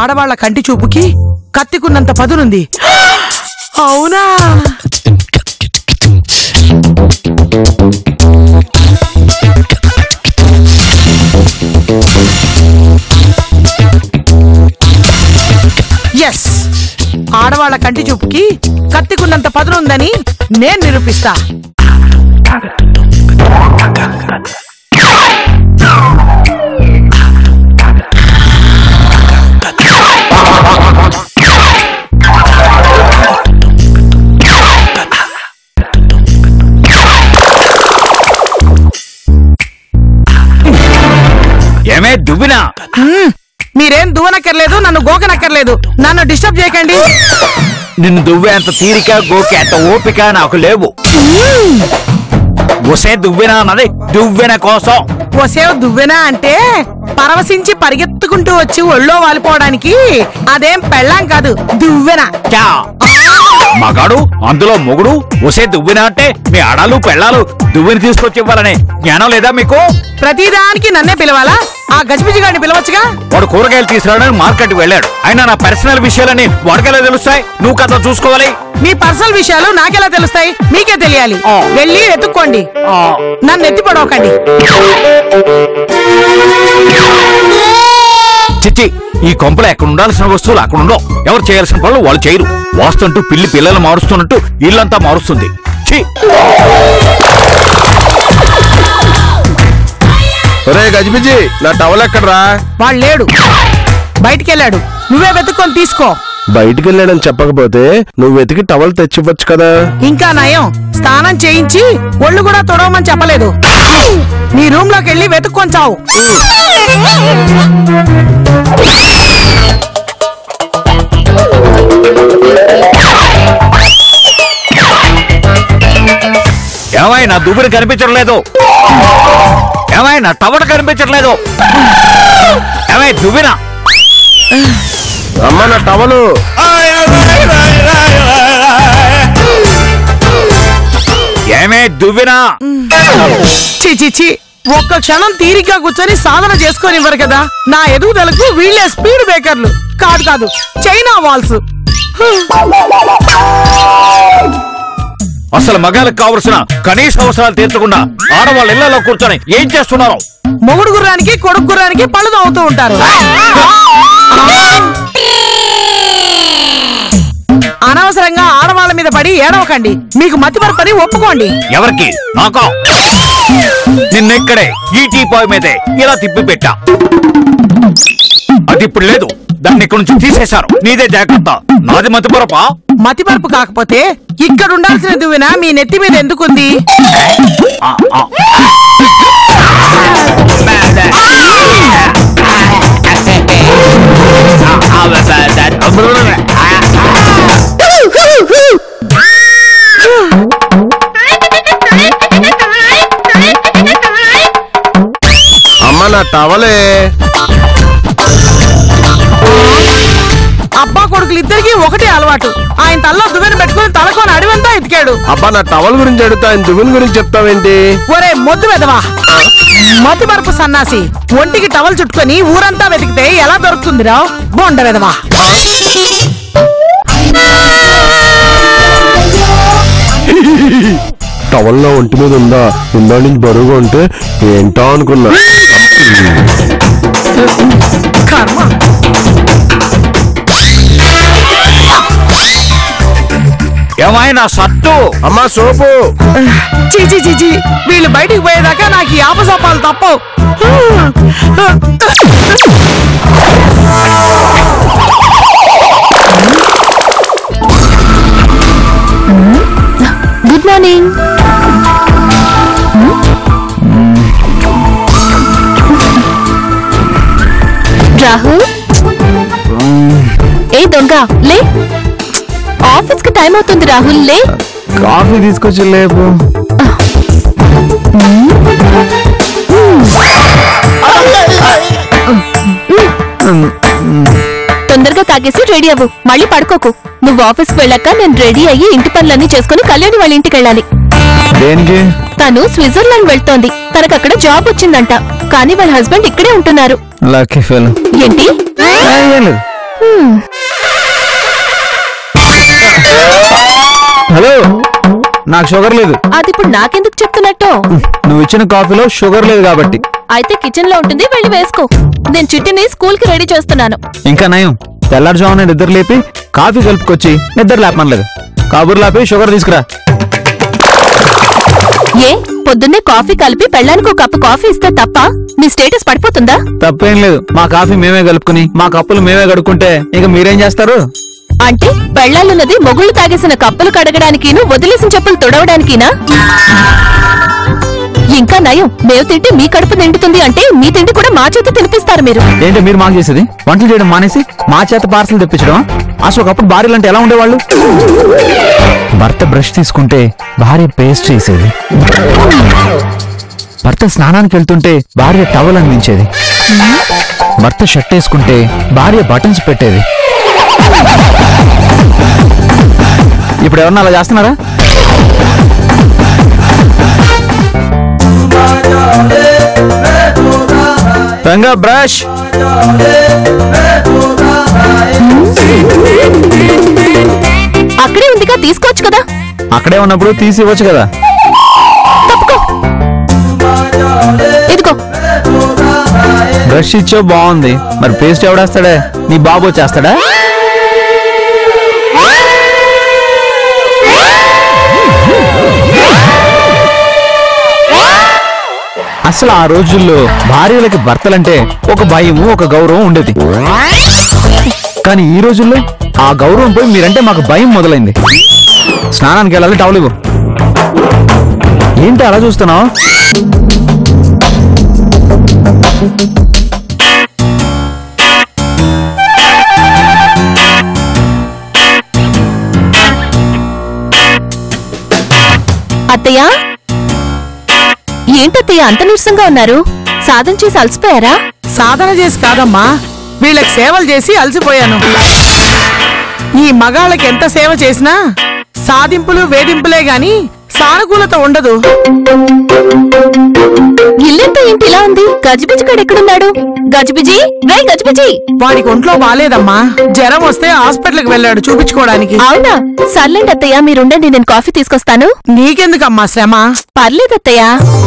ఆడవాళ్ల కంటి చూపుకి కత్తికున్నంత పదునుంది అవునా ఎస్ ఆడవాళ్ల కంటి చూపుకి కత్తికున్నంత పదునుందని నేను నిరూపిస్తా ఏమే దువ్వినా మ్మ్. మీరేం దువ్వనక్కర్లేదు నన్ను గోకనక్కర్లేదు నన్ను డిస్టర్బ్ చేయకండి నిన్ను దువ్వేంత తీరిక గోకే అంత ఓపిక నాకు లేవు ఒసే దువ్వినా అన్నది దువ్వెన కోసం ఒసేవ్ దువ్వెనా అంటే పరవశించి పరిగెత్తుకుంటూ వచ్చి ఒళ్ళో వాలిపోవడానికి అదేం పెళ్ళాం కాదు దువ్వెన చా మగాడు అందులో మొగుడు ఒసే దువ్వినా అంటే మీ ఆడాలు పెళ్ళాలు దువ్విని తీసుకొచ్చి ఇవ్వాలనే జ్ఞానం లేదా మీకు ప్రతిదానికి నన్నే పిలవాలా ఆ గజిబిజి గారిని పిలవచ్చుగా వాడు కూరగాయలు తీసుకురావడానికి మార్కెట్ వెళ్ళాడు అయినా నా పర్సనల్ విషయాలని వాడికెలా తెలుస్తాయి నువ్వు కథ చూసుకోవాలి మీ పర్సనల్ విషయాలు నాకెలా తెలుస్తాయి మీకే తెలియాలి ఆ. వెళ్ళి ఎత్తుక్కోండి ఆ, నన్ను ఎత్తి పడవకండి చిచ్చి ఈ కొంపలో ఎక్కడ ఉండాల్సిన వస్తువులు అక్కడ ఉండవు ఎవరు చేయాల్సిన పనులు వాళ్ళు చేయరు వాస్తుంటూ పిల్లి పిల్లలు మారుస్తున్నట్టు ఇల్లంతా మారుస్తుంది ఛీ ఒరే గజిబిజి నా టవల్ ఎక్కడరా వాడు లేడు బయటికి వెళ్ళాడు నువ్వే వెతుక్కొని తీసుకో బయటికి వెళ్ళాడని చెప్పకపోతే నువ్వు వెతికి టవల్ తెచ్చివ్వచ్చు కదా ఇంకా నయం స్నానం చేయించి ఒళ్ళు కూడా తొడవమని చెప్పలేదు నీ రూమ్ లోకి వెళ్ళి వెతుక్కొని చావు ఏమై నా దువ్వుని కనిపించట్లేదు ఏమై నా టవర్ కనిపించట్లేదు ఏమై దువ్వినా అమ్మ నా టవలు ఏమే దువ్వినా చి చి చి ఒక్క క్షణం తీరిగ్గా కూర్చొని సాధన చేసుకొని ఇవ్వరు కదా నా ఎదుగుదలకు వీళ్ళే స్పీడ్ బ్రేకర్లు కాదు కాదు చైనా వాల్స్ అసలు మగాళ్ళకి కావలసిన కనీస అవసరాలు తీర్చకుండా ఆడవాళ్ళ ఇళ్లలో కూర్చొని ఏం చేస్తున్నారు మొగుడు గుర్రానికి కొడుకు గుర్రానికి పళ్ళు తవ్వుతూ ఉంటారు అనవసరంగా ఆడవాళ్ళ మీద పడి ఏడవకండి మీకు మతిమరపని ఒప్పుకోండి ఎవరికి నాకా నిన్నెక్కడే ఈ టీపాయ్ మీదే ఇలా తిప్పి పెట్టా అది ఇప్పుడు లేదు దాన్ని ఇక్కడి నుంచి తీసేశారు నీదే జాగ్రత్త నాది మతి పొరపా మతిమరుపు కాకపోతే ఇక్కడ ఉండాల్సిన దువ్వెన మీ నెత్తి మీద ఎందుకుంది ఆ, ఆ. అమ్మ నా టవలే అబ్బా కొడుకులు ఇద్దరికి ఒకటే అలవాటు ఆయన తల్లో దువ్వెన పెట్టుకుని తలకొని అడివంతా ఎతికాడు అబ్బా నా టవల్ గురించి అడుగుతా ఆయన దువ్వెన గురించి చెప్తావేంటి ఒరే మొద్దు వెదవా మతి మరపు సన్నాసి ఒంటికి టవల్ చుట్టుకొని ఊరంతా వెతికితే ఎలా దొరుకుతుందిరా బొండ వెదవా టవల్లో ఒంటి మీద ఉందా ఇందా నుంచి బరువుగా ఉంటే ఏంటో అనుకున్నా కర్మ ఏమైనా సత్తు అమ్మా సోపు చీచి చీచి వీళ్ళు బయటికి పోయేదాకా నాకు ఈ ఆపసోపాలు తప్పవు గుడ్ మార్నింగ్ రాహుల్ ఏ దొంగ లే ఆఫీస్ కి టైం అవుతుంది రాహుల్ లే కాఫీ తీసుకొచ్చి లేపు తొందరగా తాగేసి రెడీ అవ్వు మళ్ళీ పడుకోకు నువ్వు ఆఫీస్ కి వెళ్ళాక నేను రెడీ అయ్యి ఇంటి పనులన్నీ చేసుకుని కళ్యాణి వాళ్ళ ఇంటికి వెళ్ళాలి దేనికి తను స్విట్జర్లాండ్ వెళ్తోంది తనకు అక్కడ జాబ్ వచ్చిందంట కానీ వాళ్ళ హస్బెండ్ ఇక్కడే ఉంటున్నారు లక్కీ ఫెల్ ఏంటి హలో నాకు షుగర్ లేదు అది ఇప్పుడు నాకెందుకు చెప్తున్నట్టు నువ్వు ఇచ్చిన కాఫీలో షుగర్ లేదు కాబట్టి అయితే కిచెన్ లో ఉంటుంది వెళ్ళి వేసుకో నేను చిట్టిని స్కూల్ కి రెడీ చేస్తున్నాను ఇంకా నయం తెల్లారుజామున నిద్ర లేపి కాఫీ కలుపుకొచ్చి నిద్ర లేపనలేదు కాబూరు లేపి షుగర్ తీసుకురా ఏ పొద్దున్నే కాఫీ కలిపి పెళ్ళానికి ఒక కప్పు కాఫీ ఇస్తే తప్ప మీ స్టేటస్ పడిపోతుందా తప్పేం లేదు మా కాఫీ మేమే కలుపుకుని మా కప్పులు మేమే కడుక్కుంటే ఇక మీరేం చేస్తారు అంటే పెళ్ళాలున్నది మొగుళ్ళు తాగేసిన కప్పులు కడగడానికిను వదిలేసిన చెప్పులు తుడవడానికినా ఇంకా నయం మేము తింటే మీ కడుపు నిండుతుంది అంటే మీ తిండి కూడా మా చేత తినిపిస్తారు మీరు ఏంటి మీరు మాకు చేసేది వంటలు చేయడం మానేసి మా చేత పార్సల్ తెప్పించడం అసలు ఒకప్పుడు భార్యలు అంటే ఎలా ఉండేవాళ్ళు భర్త బ్రష్ తీసుకుంటే భార్య పేస్ట్ చేసేది భర్త స్నానానికి వెళ్తుంటే భార్య టవల్ అందించేది భర్త షర్ట్ వేసుకుంటే భార్య బటన్స్ పెట్టేది ఇప్పుడు ఎవరన్నా అలా చేస్తున్నారా రంగా బ్రష్ అక్కడే ఉందిగా తీసుకోవచ్చు కదా అక్కడే ఉన్నప్పుడు తీసి ఇవ్వచ్చు కదా తప్పుకో ఇదిగో బ్రష్ ఇచ్చో బాగుంది మరి పేస్ట్ ఎవడేస్తాడే నీ బాబు వచ్చేస్తాడా అసలు ఆ రోజుల్లో భార్యలకి భర్తలంటే ఒక భయము ఒక గౌరవం ఉండేది కానీ ఈ రోజుల్లో ఆ గౌరవం పోయి మీరంటే మాకు భయం మొదలైంది స్నానానికి వెళ్ళాలి టవల్ ఇవ్వు ఏంటి అలా చూస్తున్నావు అత్తయ్య ఏంటత్తయ్య అంత నీరసంగా ఉన్నారు సాధన చేసి అలసిపోయారా సాధన చేసి కాదమ్మా వీళ్ళకి సేవలు చేసి అలసిపోయాను ఈ మగాళ్ళకి ఎంత సేవ చేసినా సాధింపులు వేధింపులే గాని సానుకూలత ఉండదు ఇల్లంతా ఏంటి ఇలా ఉంది గజిబిజి కాడు ఎక్కడున్నాడు గజిబిజి రై గజిబిజి వాడికి ఒంట్లో బాలేదమ్మా జ్వరం వస్తే హాస్పిటల్కి వెళ్ళాడు చూపించుకోవడానికి అవునా సర్లేండి అత్తయ్య మీరుండండి నేను కాఫీ తీసుకొస్తాను నీకెందుకమ్మా శ్రమ పర్లేదు అత్తయ్య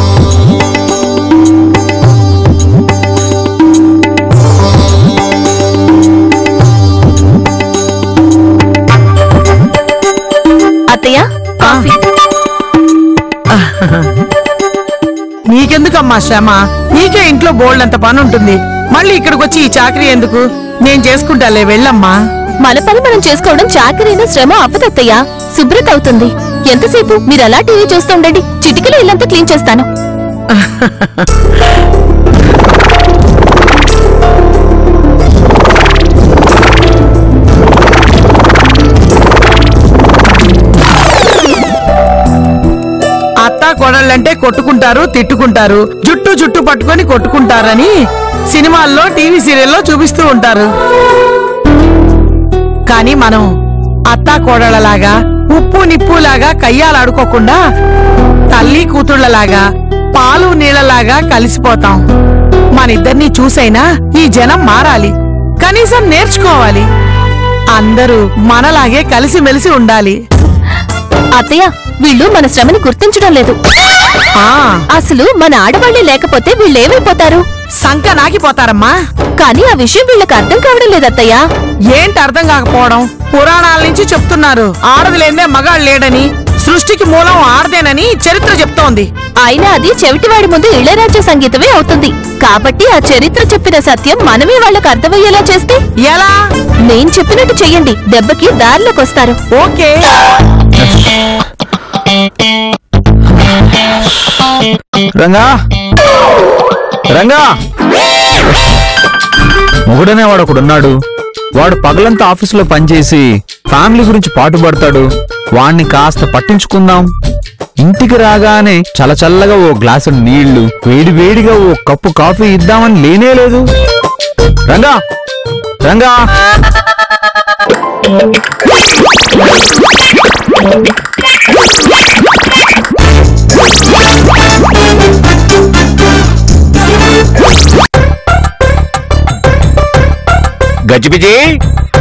అత్తయ్య కాఫీ నీకెందుకమ్మా శ్రమ నీకే ఇంట్లో బోల్డ్ అంత పని ఉంటుంది మళ్ళీ ఇక్కడికి వచ్చి ఈ చాకరీ ఎందుకు నేను చేసుకుంటాలే వెళ్ళమ్మా మన పని మనం చేసుకోవడం చాకరైన శ్రమ అవ్వదత్తయ్య శుభ్రత అవుతుంది ఎంతసేపు మీరు అలా టీవీ చూస్తూ ఉండండి చిటికలో ఇల్లంతా క్లీన్ చేస్తాను అత్త కోడళ్ళంటే కొట్టుకుంటారు తిట్టుకుంటారు జుట్టు జుట్టు పట్టుకొని కొట్టుకుంటారని సినిమాల్లో టీవీ సీరియల్లో చూపిస్తూ ఉంటారు కానీ మనం అత్తా కోడళ్ళలాగా ఉప్పు నిప్పులాగా కయ్యాలాడుకోకుండా తల్లి కూతుళ్ళలాగా పాలు నీళ్ళలాగా కలిసిపోతాం మనిద్దరినీ చూసైనా ఈ జనం మారాలి కనీసం నేర్చుకోవాలి అందరూ మనలాగే కలిసిమెలిసి ఉండాలి అత్తయ్య వీళ్ళు మన శ్రమని గుర్తించడం లేదు ఆ అసలు మన ఆడవాళ్లే లేకపోతే వీళ్ళేమైపోతారు సంక నాకిపోతారమ్మా కానీ ఆ విషయం వీళ్ళకి అర్థం కావడం లేదు అత్తయ్య ఏంటి అర్థం కాకపోవడం పురాణాల నుంచి చెప్తున్నారు ఆడది లేదే మగాడు లేడని సృష్టికి మూలం ఆడదేనని చరిత్ర చెప్తోంది అయినా అది చెవిటివాడి ముందు ఇళయరాజ్య సంగీతమే అవుతుంది కాబట్టి ఆ చరిత్ర చెప్పిన సత్యం మనమే వాళ్ళకి అర్థమయ్యేలా చేస్తే ఎలా నేను చెప్పినట్టు చెయ్యండి దెబ్బకి దారిలోకి వస్తారు ఓకే రంగా రంగా మొగుడనే వాడు ఒకడున్నాడు వాడు పగలంతా ఆఫీసులో పనిచేసి ఫ్యామిలీ గురించి పాటుపడతాడు వాణ్ణి కాస్త పట్టించుకుందాం ఇంటికి రాగానే చల్లచల్లగా ఓ గ్లాసు నీళ్లు వేడి వేడిగా ఓ కప్పు కాఫీ ఇద్దామని లేనే లేదు రంగా రంగా గజిబిజి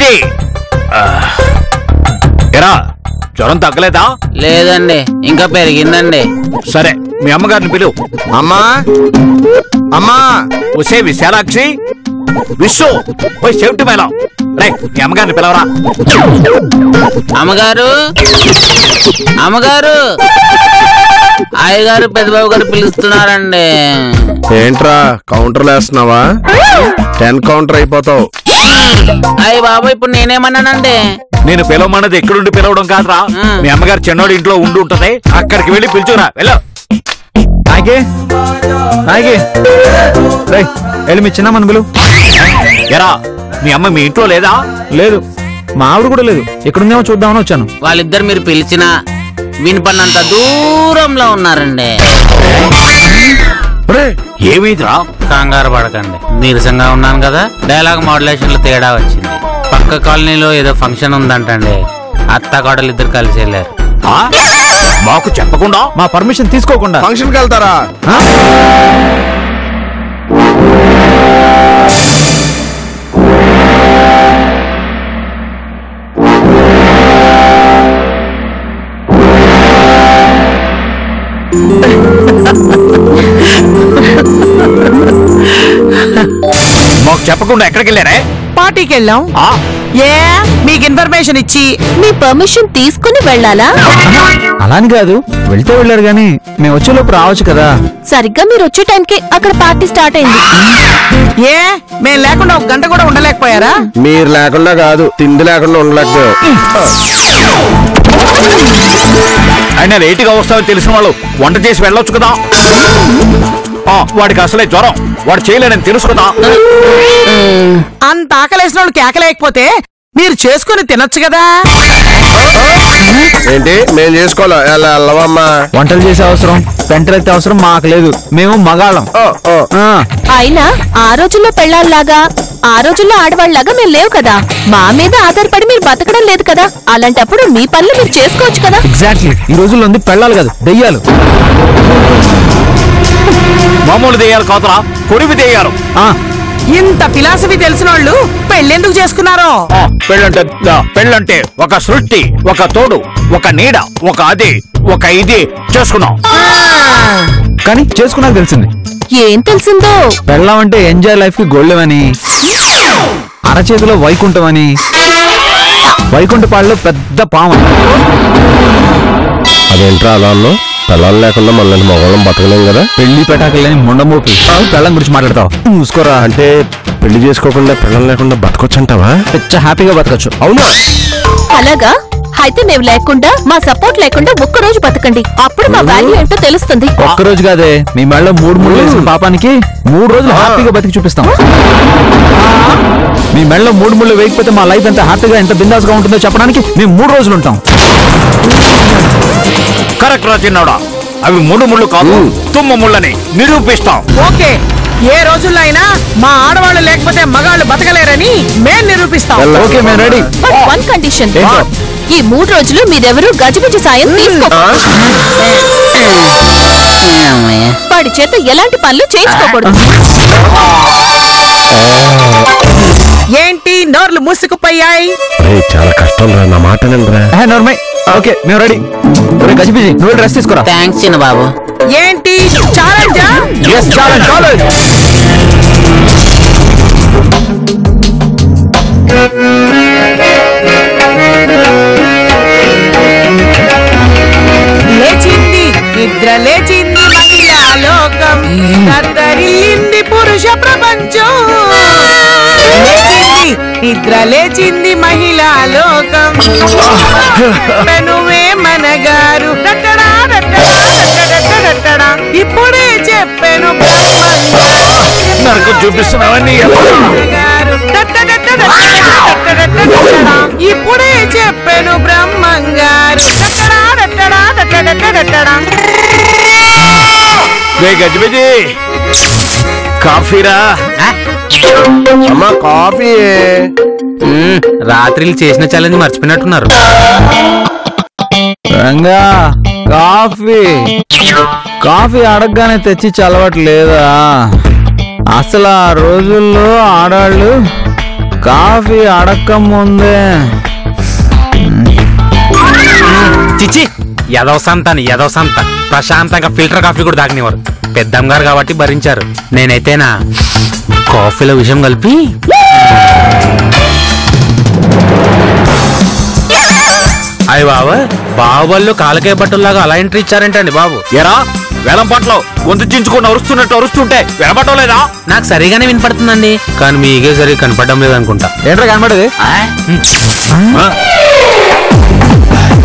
గజిబిజి ఆ. ఎరా జ్వరం తగ్గలేదా లేదండి ఇంకా పెరిగిందండి సరే మీ అమ్మగారిని పిలువు అమ్మా అమ్మా వసే విశాలాక్షి విశ్వ పోయి చెవిటి మేళం రే మీ అమ్మగారిని పిలవరా అమ్మగారు అమ్మగారు అయ్యగారు పెద్దబాబు గారు పిలుస్తున్నారండి ఏంట్రా కౌంటర్లు వేస్తున్నావా టెన్ కౌంటర్ అయిపోతావు అయ్య బాబు ఇప్పుడు నేనేమన్నానండి నేను పిలవమన్నది ఎక్కడుండి పిలవడం కాదురా ఆ. మీ అమ్మగారు చిన్నోడి ఇంట్లో ఉండి ఉంటది అక్కడికి వెళ్ళి పిలుచురా వెళ్ళు నాయకే నాయకే రేయ్ వెళ్ళి మీ చిన్నమ్మని పిలువు ఎరా మీ అమ్మ మీ ఇంట్లో లేదా లేదు మా ఆవిడ కూడా లేదు ఎక్కడుందేమో చూద్దామని వచ్చాను వాళ్ళిద్దరు మీరు పిలిచినా వినపడినంత దూరంలో ఉన్నారండి ఏమైందిరా కంగారు పడకండి నీరసంగా ఉన్నాను కదా డైలాగ్ మోడ్యులేషన్ లో తేడా వచ్చింది పక్క కాలనీలో ఏదో ఫంక్షన్ ఉందంటండి అత్త కోడలు ఇద్దరు కలిసి వెళ్ళారు ఆ? మాకు చెప్పకుండా మా పర్మిషన్ తీసుకోకుండా ఫంక్షన్కి వెళ్తారా ఆ? మాకు చెప్పకుండా ఎక్కడికి వెళ్ళారే పార్టీకి వెళ్ళాం ఆ? ఏ మీకు ఇన్ఫర్మేషన్ ఇచ్చి మీ పర్మిషన్ తీసుకుని వెళ్ళాలా అలాని కాదు వెళ్తే వెళ్ళారు గాని మేము వచ్చేలోపు రావచ్చు కదా సరిగ్గా మీరు వచ్చే టైంకి అక్కడ పార్టీ స్టార్ట్ అయింది ఏ మేము లేకుండా ఒక గంట కూడా ఉండలేకపోయారా మీరు లేకుండా కాదు తిండి లేకుండా ఉండలేకపోయావు అయినా లేటుగా వస్తామని తెలిసిన వాళ్ళు వంట చేసి వెళ్ళొచ్చు కదా ఆ, వాడికి అసలే జ్వరం వాడు చేయలేనని తెలుసు కదా అంత ఆకలేసిన వాళ్ళు కేకలేకపోతే మీరు చేసుకుని తినొచ్చు కదా ఏంటి మేము చేసుకోవాలా ఎలా వెళ్ళవమ్మా వంటలు చేసే అవసరం పెంటలెత్తే అవసరం మాకు లేదు మేము మగాళ్ళం ఓ, ఓ. ఆ, అయినా ఆ రోజుల్లో పెళ్ళాల్లాగా ఆ రోజుల్లో ఆడవాళ్ళలాగా మేము లేవు కదా మా మీద ఆధారపడి మీరు బతకడం లేదు కదా అలాంటప్పుడు మీ పనులు మీరు చేసుకోవచ్చు కదా ఎగ్జాక్ట్లీ ఈ రోజుల్లో ఉంది పెళ్ళాలి కాదు దెయ్యాలు మామూలు దెయ్యాలు కాదురా కొరివి దెయ్యాలు ఆ, ఇంత ఫిలాసఫీ తెలిసిన వాళ్ళు పెళ్ళెందుకు చేసుకున్నారో ఆ, పెళ్ళంటే దా, పెళ్ళంటే ఒక సృష్టి ఒక తోడు ఒక నీడ ఒక అది ఒక ఇది చేసుకున్నాం కానీ చేసుకున్నాక తెలిసింది ఏం తెలిసిందో పెళ్ళాం అంటే ఎంజాయ్ లైఫ్ కి గొళ్ళెమని అరచేతిలో వైకుంఠం అని వైకుంఠపాడులో పెద్ద పాము అదేంట్రా అలా అన్నావు పిల్లలు లేకుండా మళ్ళీ మగవాళ్ళం బతకలేం కదా పెళ్లి పెటాకులని ముండమోపి పెళ్ళం గురించి మాట్లాడతావు చూసుకోరా అంటే పెళ్లి చేసుకోకుండా పిల్లలు లేకుండా బతకొచ్చంటావా పిచ్చ హ్యాపీగా బతకచ్చు అవునా అలాగా అయితే మేము లేకుండా మా సపోర్ట్ లేకుండా ఒక్క రోజు బతకండి అప్పుడు మా వాల్యూ ఏంటో తెలుస్తుంది ఒక్క రోజు కాదే మీ మెళ్ళలో మూడు మూడు వేసిన పాపానికి మూడు రోజులు హ్యాపీగా బతికి చూపిస్తాం మీ మెళ్ళలో మూడు ముళ్ళు వేయకపోతే మా లైఫ్ ఎంత హ్యాపీగా ఎంత బిందాస్ గా ఉంటుందో చెప్పడానికి మేము మూడు రోజులు ఉంటాం కరెక్ట్ రా చిన్నోడా అవి ముళ్ళు ముళ్ళు కాదు తుమ్మ ముళ్ళని నిరూపిస్తాం ఓకే ఏ రోజుల్లో అయినా మా ఆడవాళ్ళు లేకపోతే మగాళ్ళు బతకలేరని మేం నిరూపిస్తాం ఓకే మేము రెడీ బట్ వన్ కండిషన్ ఏంటో? ఈ మూడు రోజులు మీరెవరూ గజిబిజి సాయం తీసుకో ఏమయ్య? వాడి చేత ఎలాంటి పనులు చేయించుకోకూడదు ఏంటి నోర్లు మూసుకుపోయాయి రేయ్, చాలా కష్టం రా నా మాట రా నార్మల్ ఓకే మేము రెడీ గజిబిజి నువ్వు డ్రెస్ తీసుకురా థ్యాంక్స్ చిన్న బాబు ఏంటి ఛాలెంజా ఎస్ ఛాలెంజ్ ఛాలెంజ్ లేచింది నిద్ర లేచింది మహిళా లోకం దద్దరిల్లింది పురుష ప్రపంచం లేచింది నిద్ర లేచింది మహిళా లోకం నువ్వే మనగారు డట్టడా, డట్టడా, డట్టడట్టడట్టడా. ఇప్పుడే చెప్పాను నరకం చూపిస్తున్నావని బ్రహ్మంగారు డట్టడట్టడట్టడట్టడట్టడట్టడా. ఇప్పుడే చెప్పాను బ్రహ్మంగారు డట్టడా, డట్టడా, డట్టడట్టడట్టడా. రే గజిబిజి కాఫీరా ఆ? అమ్మా కాఫీ మ్మ్, రాత్రిలు చేసిన ఛాలెంజ్ మర్చిపోయినట్టున్నారు రంగా కాఫీ కాఫీ అడగగానే తెచ్చి చలవట్లేదా అసలు ఆ రోజుల్లో ఆడాళ్ళు కాఫీ అడక్క ముందే చిచి ఎదవ సంతాని ఎదవ సంత ప్రశాంతంగా ఫిల్టర్ కాఫీ కూడా తాగనివారు పెద్దమ్మ గారు కాబట్టి భరించారు నేనైతేనా కాఫీలో విషయం కలిపి అయ్య బాబు బాహుబలిలో కాలకే పట్టులాగా అలా ఎంట్రీ ఇచ్చారేంటండి బాబు ఎరా వేలం పట్లో గొంతు చించుకొని అరుస్తున్నట్టు అరుస్తుంటే వినపడటం లేదా నాకు సరిగానే వినపడుతుందండి కానీ మీకే సరిగా కనపడడం లేదనుకుంటా ఏంట్రా కనబడేది ఆ?